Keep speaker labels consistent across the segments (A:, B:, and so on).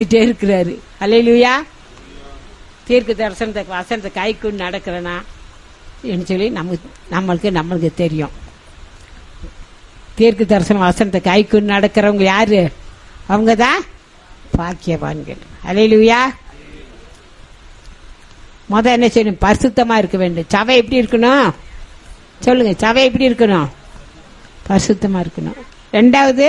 A: சொல்லிட்டே இருக்கிறாரு அலையிலுயா தீர்க்க தரிசனத்தை வசனத்தை கைக்கு நடக்கிறனா என்று சொல்லி நமக்கு நம்மளுக்கு நம்மளுக்கு தெரியும் தீர்க்க தரிசன வசனத்தை கைக்கு நடக்கிறவங்க யாரு அவங்க தான் பாக்கியவான்கள் அலையிலுயா முத என்ன செய்யணும் பரிசுத்தமா இருக்க வேண்டும் சவை எப்படி இருக்கணும் சொல்லுங்க சவை எப்படி இருக்கணும் பரிசுத்தமா இருக்கணும் ரெண்டாவது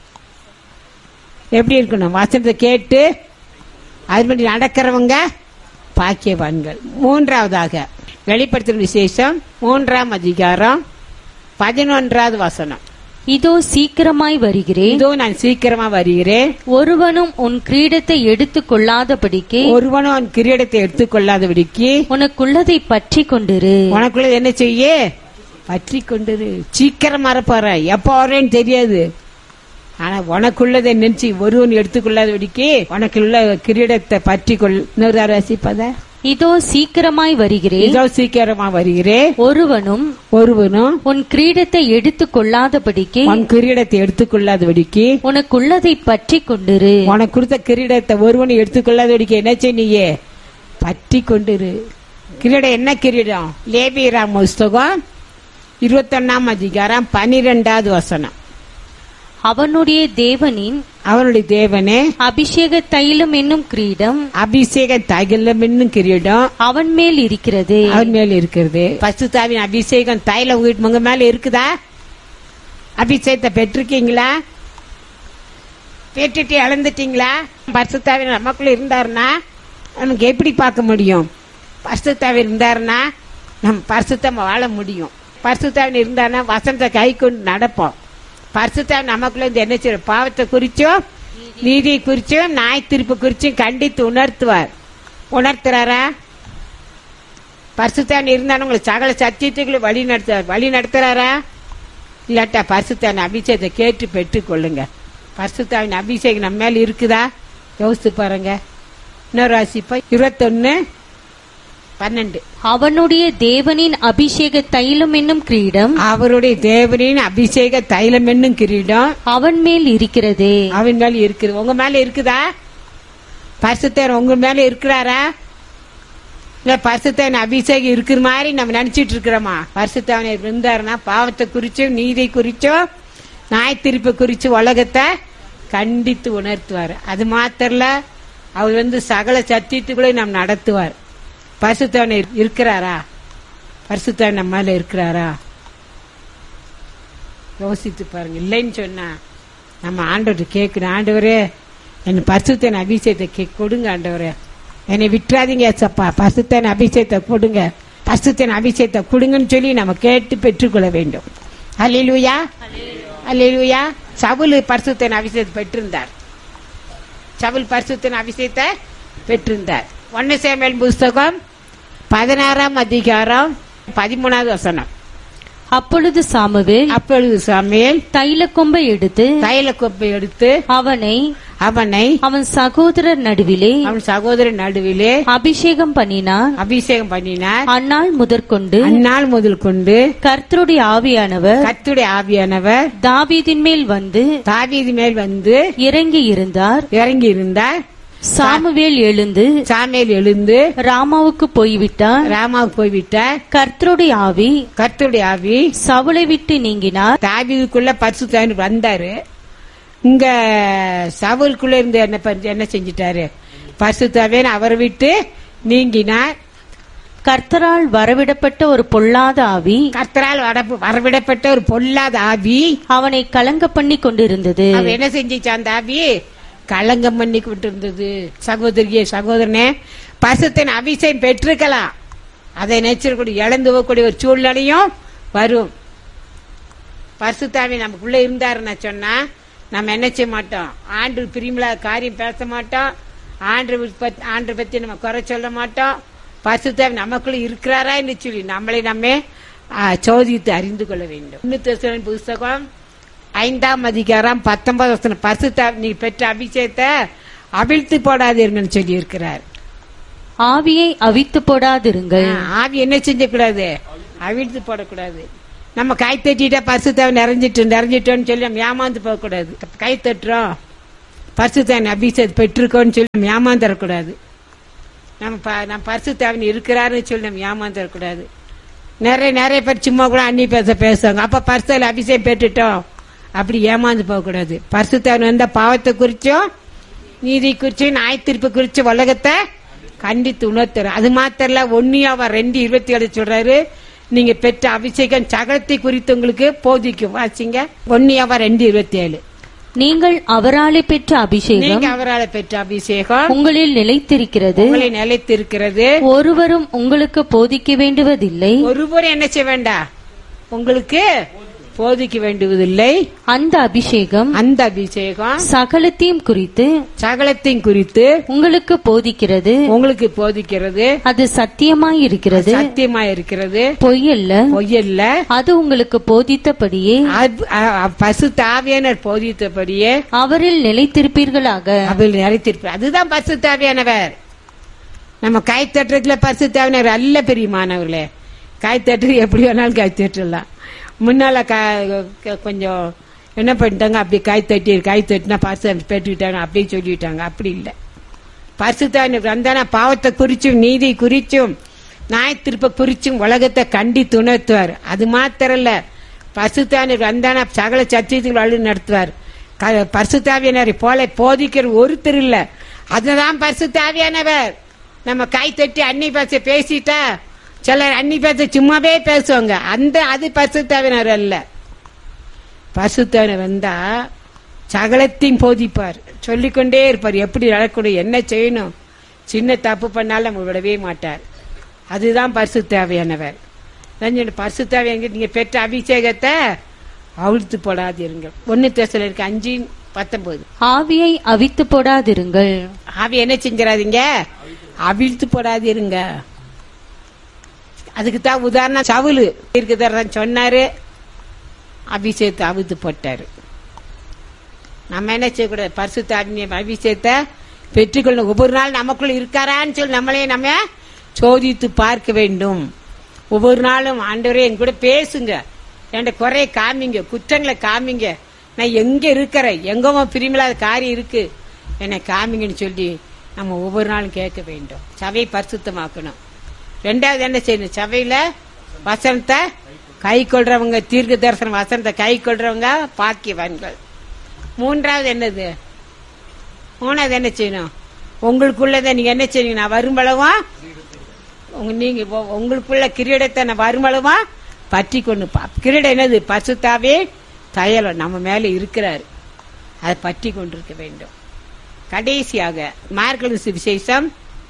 A: எப்படி இருக்கணும் வசனத்தை கேட்டு அதுபடி நடக்கிறவங்க பாக்கியவான்கள் மூன்றாவதாக வெளிப்படுத்தும் விசேஷம் மூன்றாம் அதிகாரம் பதினொன்றாவது வசனம்
B: இதோ சீக்கிரமாய் வருகிறேன்
A: இதோ நான் சீக்கிரமா வருகிறேன்
B: ஒருவனும் உன் கிரீடத்தை எடுத்துக் கொள்ளாதபடிக்கு
A: ஒருவனும் அவன் கிரீடத்தை எடுத்துக்கொள்ளாதபடிக்கு
B: உனக்குள்ளதை பற்றி கொண்டிரு
A: உனக்குள்ள என்ன செய்ய பற்றி கொண்டிரு சீக்கிரம் வரப்போற எப்ப வரேன்னு தெரியாது ஆனா உனக்குள்ளதை நினைச்சு ஒருவன் எடுத்துக்கொள்ளாதபடிக்கு உனக்குள்ள கிரீடத்தை பற்றி கொள் இன்னொரு தடவை வாசிப்பத
B: இதோ சீக்கிரமாய் வருகிறேன்
A: இதோ சீக்கிரமா வருகிறேன்
B: ஒருவனும்
A: ஒருவனும்
B: உன் கிரீடத்தை எடுத்துக் கொள்ளாதபடிக்கு
A: உன் கிரீடத்தை எடுத்துக்கொள்ளாதபடிக்கு
B: உனக்குள்ளதை பற்றி கொண்டிரு
A: உனக்கு கொடுத்த கிரீடத்தை ஒருவனை எடுத்துக்கொள்ளாதபடிக்கு என்ன செய்ய பற்றி கொண்டிரு கிரீடம் என்ன கிரீடம் லேபிராம் புஸ்தகம் இருபத்தொன்னாம் அதிகாரம் பனிரெண்டாவது வசனம்
B: அவனுடைய தேவனின்
A: அவனுடைய தேவனே
B: அபிஷேக தைலம் என்னும் கிரீடம்
A: அபிஷேக தைலம் என்னும் கிரீடம்
B: அவன் மேல் இருக்கிறது
A: அவன் மேல இருக்கிறது பசுத்தாவின் அபிஷேகம் தைல உங்க உங்க மேல இருக்குதா அபிஷேகத்தை பெற்றிருக்கீங்களா பெற்றுட்டு இழந்துட்டீங்களா பரிசுத்தாவின் நமக்குள்ள இருந்தாருன்னா நமக்கு எப்படி பார்க்க முடியும் பரிசுத்தாவின் இருந்தாருன்னா நம்ம பரிசுத்தமா வாழ முடியும் பரிசுத்தாவின் இருந்தாருன்னா வசனத்தை கை கொண்டு நடப்போம் பரிசுத்தாவின் நமக்குள்ள இருந்து என்ன செய்யும் பாவத்தை குறிச்சும் நீதியை குறிச்சும் நாய் திருப்பு குறிச்சும் கண்டித்து உணர்த்துவார் உணர்த்துறாரா பரிசுத்தான் இருந்தாலும் உங்களை சகல சத்தியத்துக்குள்ள வழி நடத்துறார் வழி நடத்துறாரா இல்லாட்டா பரிசுத்தான் அபிஷேகத்தை கேட்டு பெற்றுக் கொள்ளுங்க பரிசுத்தாவின் அபிஷேகம் நம்ம மேல இருக்குதா யோசித்து பாருங்க இன்னொரு வாசிப்பா இருபத்தொன்னு பன்னெண்டு
B: அவனுடைய தேவனின் அபிஷேக தைலம் என்னும் கிரீடம்
A: அவருடைய தேவனின் அபிஷேக தைலம் என்னும் கிரீடம்
B: அவன் மேல் இருக்கிறதே
A: அவன் மேல இருக்குது உங்க மேல இருக்குதா பரிசுத்தர் உங்க மேல இருக்கிறாரா இல்ல பரிசுத்தன் அபிஷேகம் இருக்கிற மாதிரி நம்ம நினைச்சிட்டு இருக்கிறோமா பரிசுத்தவனை இருந்தாருன்னா பாவத்தை குறிச்சும் நீதை குறிச்சும் நாய் திருப்பை குறிச்சு உலகத்தை கண்டித்து உணர்த்துவார் அது மாத்திரல அவர் வந்து சகல சத்தியத்துக்குள்ளே நம்ம நடத்துவார் பரிசுத்தவனை இருக்கிறாரா பரிசுத்தவன் நம்ம மேல இருக்கிறாரா யோசித்து பாருங்க இல்லைன்னு சொன்னா நம்ம ஆண்டவர் கேட்கணும் ஆண்டவரே என் பரிசுத்தன் அபிஷேகத்தை கே- கொடுங்க ஆண்டவரே என்னை விட்டுறாதீங்க சப்பா பரிசுத்தன் அபிஷேகத்தை கொடுங்க பரிசுத்தன் அபிஷேகத்தை கொடுங்கன்னு சொல்லி நம்ம கேட்டு பெற்றுக்கொள்ள வேண்டும் அல்லேலூயா அல்லேலூயா சவுல் பரிசுத்தன் அபிஷேகத்தை பெற்றிருந்தார் சவுல் பரிசுத்தன் அபிஷேகத்தை பெற்றிருந்தார் ஒன்னு சேமல் புஸ்தகம் பதினாறாம் அதிகாரம் பதிமூணாவது வசனம்
B: அப்பொழுது சாமுவேல்
A: அப்பொழுது சாமியல்
B: தைல கொம்பை எடுத்து
A: தைல கொப்பை எடுத்து
B: அவனை
A: அவனை
B: அவன் சகோதரர் நடுவிலே
A: அவன் சகோதரன் நடுவிலே
B: அபிஷேகம் பண்ணினான்
A: அபிஷேகம் பண்ணினார்
B: அந்நாள் முதற்கொண்டு
A: அந்நாள் முதல் கொண்டு
B: கர்த்தருடைய ஆவியானவர்
A: கத்துடைய ஆவியானவர்
B: தாவீதின் மேல் வந்து
A: தாவீது மேல் வந்து
B: இறங்கி இருந்தார்
A: இறங்கி இருந்தார்
B: சாமுவேல் எழுந்து
A: சாமியல் எழுந்து
B: ராமாவுக்கு போய்விட்டார்
A: ராமாவுக்கு போய்விட்டார்
B: கர்த்தருடைய ஆவி
A: கர்த்தருடைய ஆவி
B: சவுளை விட்டு நீங்கினார்
A: தாவீதுக்குள்ள பரிசுத்தாவின் வந்தாரு இங்க சவுலுக்குள்ள இருந்து என்ன பண்ண- என்ன செஞ்சிட்டாரு பரிசுத்தாவின் அவரை விட்டு நீங்கினார்
B: கர்த்தரால் வரவிடப்பட்ட ஒரு பொல்லாத ஆவி
A: கர்த்தரால் வட- வரவிடப்பட்ட ஒரு பொல்லாத ஆவி
B: அவனை கலங்க பண்ணி கொண்டிருந்தது
A: அவ என்ன செஞ்சிச்சு அந்த ஆவி களங்கம் பண்ணி விட்டு இருந்தது சகோதரியே சகோதரனே பரிசுத்தின் அபிஷேகம் பெற்றிருக்கலாம் அதை நினைச்சிருக்கூடிய இழந்து போகக்கூடிய ஒரு சூழ்நிலையும் வரும் பரிசுத்தாவி நமக்குள்ள இருந்தாருன்னு சொன்னா நம்ம என்ன செய்ய மாட்டோம் ஆண்டு பிரிமிலா காரியம் பேச மாட்டோம் ஆண்டு பத்தி ஆண்டு பத்தி நம்ம குறை சொல்ல மாட்டோம் பரிசுத்தாவி நமக்குள்ள இருக்கிறாரா என்று சொல்லி நம்மளை நம்ம ஆ, சோதித்து அறிந்து கொள்ள வேண்டும் இன்னும் புஸ்தகம் ஐந்தாம் அதிகாரம் பத்தொன்பது வசனம் பரிசுத்தா நீ பெற்ற அபிஷேகத்தை அவிழ்த்து போடாதீர்கள்னு சொல்லி இருக்கிறார்
B: ஆவியை அவித்து போடாதிருங்கள்
A: ஆவி என்ன செஞ்சக்கூடாது அவிழ்த்து போடக்கூடாது நம்ம கை தட்டிட்டா பரிசுத்தாவை நிறைஞ்சிட்டு நிறைஞ்சிட்டோம்னு சொல்லி நம்ம ஏமாந்து போகக்கூடாது கை தட்டுறோம் பரிசுத்தான் அபிஷேகம் பெற்றிருக்கோன்னு சொல்லி நம்ம ஏமாந்துடக்கூடாது நம்ம ப- நம்ம பரிசுத்தாவின் இருக்கிறாருன்னு சொல்லி நம்ம ஏமாந்துடக்கூடாது நிறைய நிறைய பேர் சும்மா கூட அன்னி பேச பேசுவாங்க அப்ப பரிசுத்தாவில் அபிஷேகம் பெற்றுட்டோம் அப்படி ஏமாந்து போகக்கூடாது பரிசுத்தாவின் வந்த பாவத்தை குறிச்சும் நீதி குறிச்சும் நாய் தீர்ப்பு குறிச்சு உலகத்தை கண்டித்து உணர்த்துறோம் அது மாத்திரம் இல்ல ஒன்னியாவா ரெண்டு இருபத்தி ஏழு சொல்றாரு நீங்க பெற்ற அபிஷேகம் சகலத்தை குறித்து உங்களுக்கு போதிக்கும் வாசிங்க ஒன்னியாவா ரெண்டு இருபத்தி ஏழு
B: நீங்கள் அவராலே பெற்ற அபிஷேகம்
A: நீங்க அவரால் பெற்ற அபிஷேகம்
B: உங்களில் நிலைத்திருக்கிறது
A: உங்களை நிலைத்திருக்கிறது
B: ஒருவரும் உங்களுக்கு போதிக்க வேண்டுவதில்லை
A: ஒருவரும் என்ன செய்ய வேண்டாம் உங்களுக்கு போதிக்க வேண்டுவதில்லை
B: அந்த அபிஷேகம்
A: அந்த அபிஷேகம்
B: சகலத்தையும் குறித்து
A: சகலத்தையும் குறித்து
B: உங்களுக்கு போதிக்கிறது
A: உங்களுக்கு போதிக்கிறது
B: அது சத்தியமாய் இருக்கிறது
A: சத்தியமா இருக்கிறது
B: பொய்யல்ல
A: பொய்யல்ல
B: அது உங்களுக்கு போதித்தபடியே
A: அது- அ- அ- பசு தாவியானர் போதித்தபடியே
B: அவரில் நிலைத்திருப்பீர்களாக
A: அவள் நிறைத்திருப்பார் அதுதான் பசு தாவியானவர் நம்ம கை தட்டுறதுல பசு தாவியானவர் அல்ல பெரியமானவர்களே கை தட்டு எப்படி வேணாலும் கை தட்டலாம் முன்னால க- க- கொஞ்சம் என்ன பண்ணிட்டாங்க அப்படி கை தட்டி கை தட்டினா பசு பெற்றுக்கிட்டாங்க அப்படி சொல்லிட்டாங்க அப்படி இல்லை பரிசுத்தான வந்தானா பாவத்தை குறிச்சும் நீதி குறிச்சும் நாய் திருப்ப குறிச்சும் உலகத்தை கண்டி துணர்த்துவார் அது மாத்திரம் இல்ல பரிசுத்தானர் வந்தானா சகல சத்தியத்தில் வழி நடத்துவார் க- பரிசுத்தாவியனரை போல போதிக்கிற ஒருத்தர் இல்ல அதுதான் பரிசுத்தாவியானவர் நம்ம கை தட்டி அன்னி பேச பேசிட்டா சிலர் அன்னி பேச சும்மாவே பேசுவாங்க அந்த அது பரிசுத்தாவியனர் அல்ல பரிசுத்தாவியனர் வந்தா சகலத்தையும் போதிப்பார் சொல்லிக்கொண்டே இருப்பார் எப்படி நடக்கணும் என்ன செய்யணும் சின்ன தப்பு பண்ணாலும் நம்ம விடவே மாட்டார் அதுதான் பரிசு தேவையானவர் பரிசு தேவையான நீங்க பெற்ற அபிஷேகத்தை அவிழ்த்து போடாதீருங்கள் ஒன்னு தேசல இருக்கு அஞ்சு பத்தொன்பது
B: ஆவியை அவித்து போடாதிருங்கள்
A: ஆவி என்ன செஞ்சிடாதீங்க அவிழ்த்து போடாதீருங்க அதுக்கு தான் உதாரணம் சவுலு இருக்குதான் சொன்னாரு அபிஷேகத்தை அவிழ்த்து போட்டாரு நம்ம என்ன செய்யக்கூடாது பரிசுத்த ஆவிய அபிஷேகத்தை பெற்றுக்கொள்ளணும் ஒவ்வொரு நாள் நமக்குள்ள இருக்காரான்னு சொல்லி நம்மளே நம்ம சோதித்து பார்க்க வேண்டும் ஒவ்வொரு நாளும் ஆண்டவரே என் கூட பேசுங்க என்கிட்ட குறைய காமிங்க குற்றங்களை காமிங்க நான் எங்க இருக்கிறேன் எங்கோ பிரிமில்லாத காரியம் இருக்கு என்னை காமிங்கன்னு சொல்லி நம்ம ஒவ்வொரு நாளும் கேட்க வேண்டும் சபையை பரிசுத்தமாக்கணும் ரெண்டாவது என்ன செய்யணும் சபையில வசனத்தை கை கொள்றவங்க தீர்க்க தரிசன வசனத்தை கை கொள்றவங்க பாக்கியவான்கள் மூன்றாவது என்னது மூணாவது என்ன செய்யணும் உங்களுக்குள்ளதை நீங்க என்ன செய்யணும் நான் வரும்பளவா உங்க நீங்க உ- உங்களுக்குள்ள கிரீடத்தை நான் வரும்பளவா பற்றி கொண்டு பா கிரீடம் என்னது பசுத்தாவே தையலம் நம்ம மேல இருக்கிறாரு அதை பற்றி கொண்டிருக்க வேண்டும் கடைசியாக மார்கழி விசேஷம்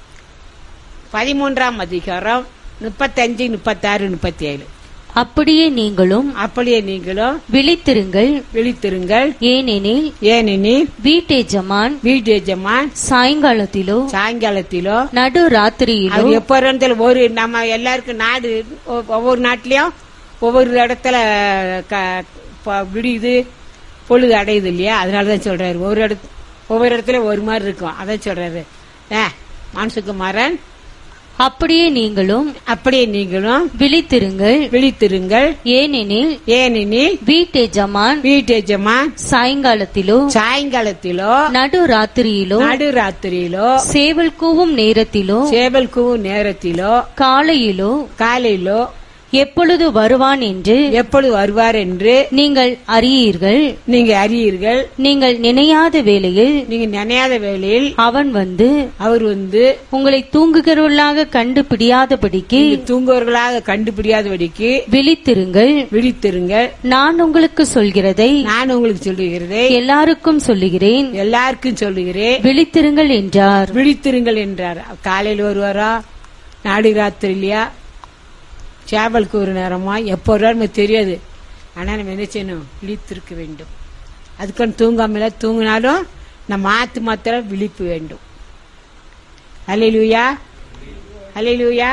A: பதிமூன்றாம் அதிகாரம் முப்பத்தஞ்சு முப்பத்தாறு முப்பத்தி ஏழு
B: அப்படியே நீங்களும்
A: அப்படியே நீங்களும்
B: விழித்திருங்கள்
A: விழித்திருங்கள்
B: ஏனெனில்
A: ஏனெனில்
B: வீட்டெஜமான்
A: வீட்டு எஜமான்
B: சாயங்காலத்திலோ
A: சாயங்காலத்திலோ
B: நடு ராத்திரியிலோ
A: அவர் எப்ப இருந்தாலும் ஒரு நம்ம எல்லாருக்கும் நாடு ஒ- ஒவ்வொரு நாட்டிலயும் ஒவ்வொரு இடத்துல க- ப- விடியுது பொழுது அடையுது இல்லையா அதனாலதான் சொல்றாரு ஒவ்வொரு இடத்து ஒவ்வொரு இடத்துல ஒரு மாதிரி இருக்கும் அதான் சொல்றாரு ஏ மான்சுகுமாரன்
B: அப்படியே நீங்களும்
A: அப்படியே நீங்களும்
B: விழித்திருங்கள்
A: விழித்திருங்கள்
B: ஏனெனில்
A: ஏனெனில்
B: வீட்டெஜமான்
A: வீட்டு எஜமான்
B: சாயங்காலத்திலோ
A: சாயங்காலத்திலோ
B: நடு ராத்திரியிலோ
A: நடு ராத்திரியிலோ
B: சேவல் கூவும் நேரத்திலோ
A: சேவல் கூவும் நேரத்திலோ
B: காலையிலோ
A: காலையிலோ
B: எப்பொழுது வருவான் என்று
A: எப்பொழுது வருவார் என்று
B: நீங்கள் அறியீர்கள்
A: நீங்க அறியீர்கள்
B: நீங்கள் நினையாத வேளையில்
A: நீங்க நினையாத வேளையில்
B: அவன் வந்து
A: அவர் வந்து
B: உங்களை தூங்குகிறவர்களாக கண்டுபிடியாதபடிக்கு
A: நீங்க தூங்குவர்களாக கண்டுபிடியாதபடிக்கு
B: விழித்திருங்கள்
A: விழித்திருங்கள்
B: நான் உங்களுக்கு சொல்கிறதை
A: நான் உங்களுக்கு சொல்லுகிறதை
B: எல்லாருக்கும் சொல்லுகிறேன்
A: எல்லாருக்கும் சொல்லுகிறேன்
B: விழித்திருங்கள் என்றார்
A: விழித்திருங்கள் என்றார் காலையில் வருவாரா நாடு ராத்திரி இல்லையா சேவலுக்கு ஒரு நேரமா எப்போ வருவார் தெரியாது ஆனா நம்ம என்ன செய்யணும் விழித்திருக்க வேண்டும் அதுக்கு தூங்காமல தூங்கினாலும் நம்ம ஆத்து மாத்திரம் விழிப்பு வேண்டும் அலையிலுயா அலையிலுயா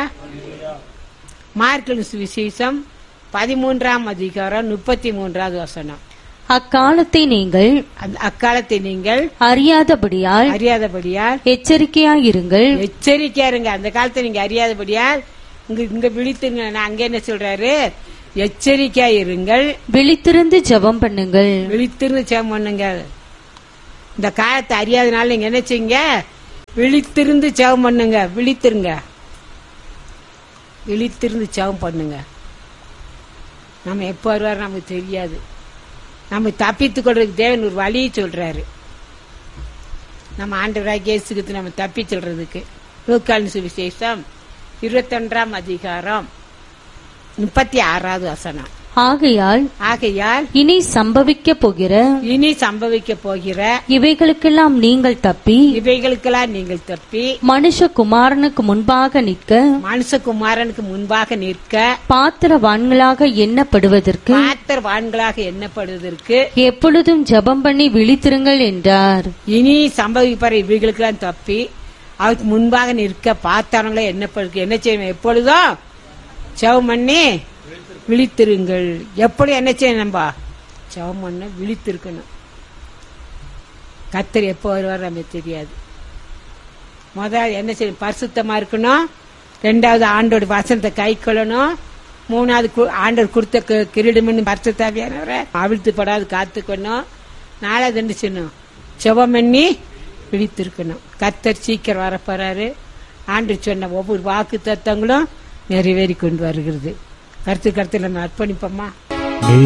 A: மார்க்கல் சுவிசேஷம் பதிமூன்றாம் அதிகாரம் முப்பத்தி மூன்றாவது வசனம்
B: அக்காலத்தை நீங்கள்
A: அந்த அக்காலத்தை நீங்கள்
B: அறியாதபடியால்
A: அறியாதபடியால்
B: எச்சரிக்கையாயிருங்கள்
A: எச்சரிக்கையா இருங்க அந்த காலத்தை நீங்க அறியாதபடியால் இங்க இங்க விழித்துங்க நான் அங்க என்ன சொல்றாரு எச்சரிக்கையா இருங்கள்
B: விழித்திருந்து ஜெபம் பண்ணுங்கள்
A: விழித்திருந்து சேம் பண்ணுங்க இந்த காலத்தை அறியாதனால நீங்க என்ன செய்யுங்க விழித்திருந்து ஜெபம் பண்ணுங்க விழித்திருங்க விழித்திருந்து ஜெபம் பண்ணுங்க நம்ம எப்போ வருவார் நமக்கு தெரியாது நம்ம தப்பித்து கொள்றதுக்கு தேவன் ஒரு வழியை சொல்றாரு நம்ம ஆண்டவராக இயேசுக்கு நம்ம தப்பி சொல்றதுக்கு லூக்கான் சுவிசேஷம் இருபத்தொன்றாம் அதிகாரம் முப்பத்தி ஆறாவது வசனம்
B: ஆகையால்
A: ஆகையால்
B: இனி சம்பவிக்க போகிற
A: இனி சம்பவிக்க போகிற
B: இவைகளுக்கெல்லாம் நீங்கள் தப்பி
A: இவைகளுக்கெல்லாம் நீங்கள் தப்பி
B: மனுஷகுமாரனுக்கு முன்பாக நிற்க
A: மனுஷகுமாரனுக்கு முன்பாக நிற்க
B: பாத்திரவான்களாக எண்ணப்படுவதற்கு
A: பாத்திரவான்களாக எண்ணப்படுவதற்கு
B: எப்பொழுதும் ஜெபம் பண்ணி விழித்திருங்கள் என்றார்
A: இனி சம்பவிப்பார் இவைகளுக்கெல்லாம் தப்பி அவருக்கு முன்பாக நிற்க பார்த்தவங்களே எண்ணப்படுக்கு என்ன செய்யணும் எப்பொழுதும் ஜெபம் பண்ணி விழித்திருங்கள் எப்படி என்ன செய்யணும் நம்ம ஜெபம் பண்ண விழித்திருக்கணும் கத்தர் எப்போ வருவார் நமக்கு தெரியாது முதல் என்ன செய்யணும் பரிசுத்தமா இருக்கணும் ரெண்டாவது ஆண்டோட வசனத்தை கை கொள்ளணும் மூணாவது கு- ஆண்டவர் கொடுத்த கி- கிரீடம்னு பரிசுத்தாவியானவரை அவிழ்த்து படாது காத்துக்கணும் நாலாவது என்ன செய்யணும் செவம் பண்ணி விழித்திருக்கணும் கத்தர் சீக்கிரம் வரப்போறாரு ஆண்டு சொன்ன ஒவ்வொரு வாக்கு தத்தங்களும் நிறைவேறி கொண்டு வருகிறது கருத்து கருத்து நம்ம அர்ப்பணிப்போமா